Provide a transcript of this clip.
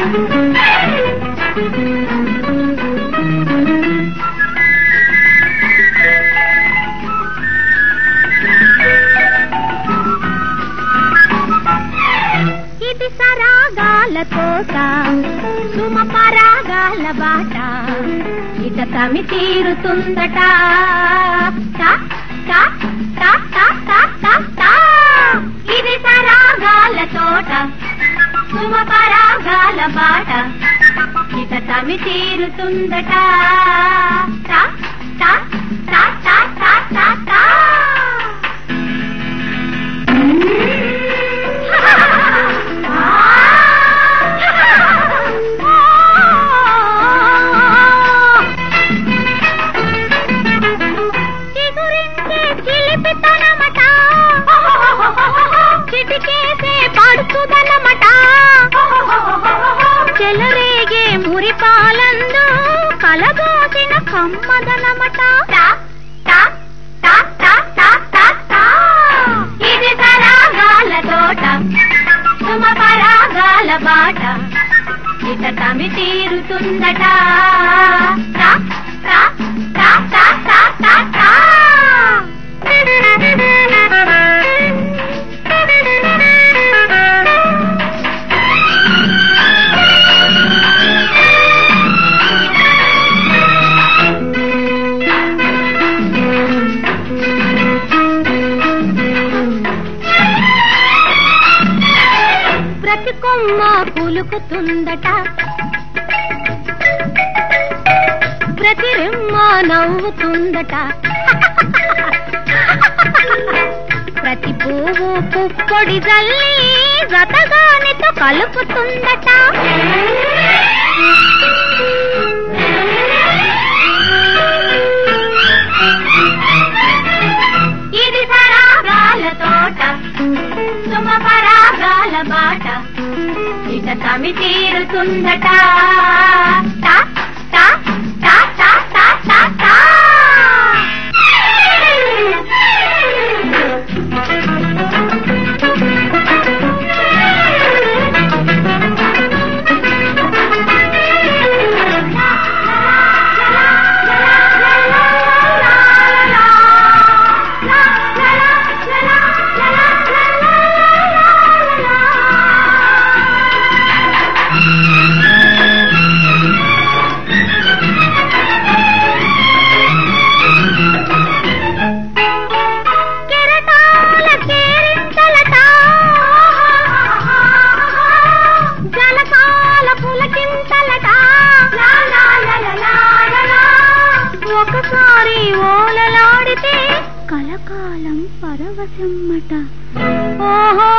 ఇది సరాగాల తోట సుమ పరాగాల బాట ఇక తమి తీరుతుందట టా, టా, టా, టా, టా, టా, టా. ఇది సరాగాల తోట సుమ పరాగాల బాట ఇక తమి తీరుతుందట టా, టా, టా, టా, టా, టా, టా. చిగురించే చిలిపితనమట చిటికేసే పడుతుందనమట చెలరేగే మురిపాలందు కలబోసిన కమ్మదనమట ఇది సరాగాల తోట సుమ పరాగాల బాట ఇక తమి తీరుతుందట టా, టా, టా, టా, టా, టా, టా. ప్రతి కొమ్మ పులుకుతుందట ప్రతి రెమ్మ నవ్వుతుందట ప్రతి పువ్వు పుప్పొడి జల్లి జతగానితో కలుపుతుందట ఇది సరాగాల తోట సుమ పరాగాల బాట ఇక తమి తీరుతుందట టా, టా, టా, టా, టా, టా, టా. కెరటాల కేరింతలట జలకాల పులకింతలట ఒకసారి ఓలలాడితే కలకాలం పరవశమ్మట ఓహో